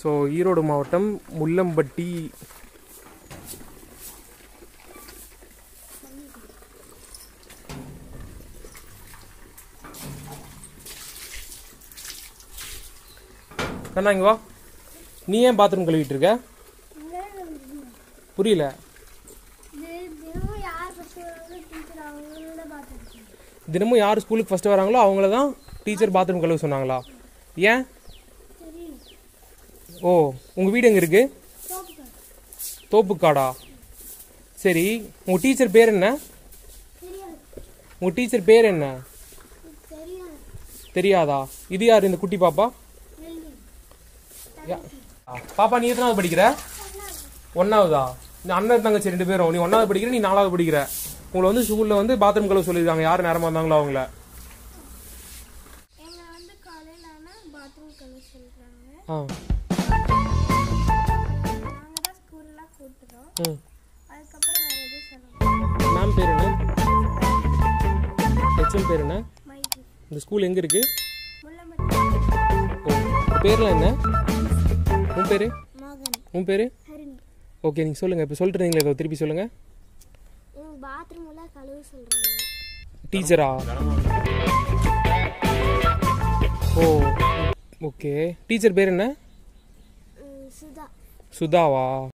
so Erode மாவட்டம் முள்ளம்பட்டி கண்ணா இங்க வா நீ ஏன் பாத்ரூம் கழுவிட்டு இருக்க புரியல தினமும் யார் ஃபஸ்ட்டு வராங்களோ டீச்சர் அவங்களோட பார்த்துருக்கேன் தினமும் யார் ஸ்கூலுக்கு ஃபர்ஸ்ட் வராங்களோ அவங்கள தான் டீச்சர் பாத்ரூம் கழுவ சொன்னாங்களா ஏன் சரி ஓ உங்கள் வீடு எங்கே இருக்குது சோப்பு தோப்புக்காடா சரி உங்கள் டீச்சர் பேர் என்ன தெரியாது உங்கள் டீச்சர் பேர் என்ன தெரியாது தெரியாதா இது யார் இந்த குட்டி பாப்பா வெள்ளி யா- ஆ, பாப்பா நீ எத்தனாவது படிக்கிற ஒன்னாவதா இந்த அண்ணன் தங்கச்சி ரெண்டு பேரும் நீ ஒன்னாவது படிக்கிற நீ நாலாவது படிக்கிற உங்களை வந்து ஸ்கூல்ல வந்து பாத்ரூம் கழுவ சொல்லியிருக்காங்க யார் நேரமா இருந்தாங்களோ அவங்கள எங்களை வந்து காலையில் ஆனால் பாத்ரூம் கழுவ சொல்கிறாங்க ஆ நாங்கள் தான் ஸ்கூல்லாம் கூட்டுறோம் ம் அதுக்கப்புறம் வேறு எதுவும் சொல்லுவோம் மேம் பேர் என்ன ஹெச்எம் பேர் என்ன மைக்கு இந்த ஸ்கூல் எங்கே இருக்கு முள்ளம்பட்டி ஓ உன் பேர்லாம் என்ன உன் பேர் மகன் உன் பேர் ஹரிணி ஓகே நீங்கள் சொல்லுங்கள் இப்போ சொல்லிட்டு இருந்தீங்களே ஏதோ திருப்பி சொல்லுங்கள் எங்கள் பாத்ரூம் எல்லாம் கழுவ சொல்கிறாங்க டீச்சரா ஓ ஓகே டீச்சர் பேர் என்ன சுதா சுதாவா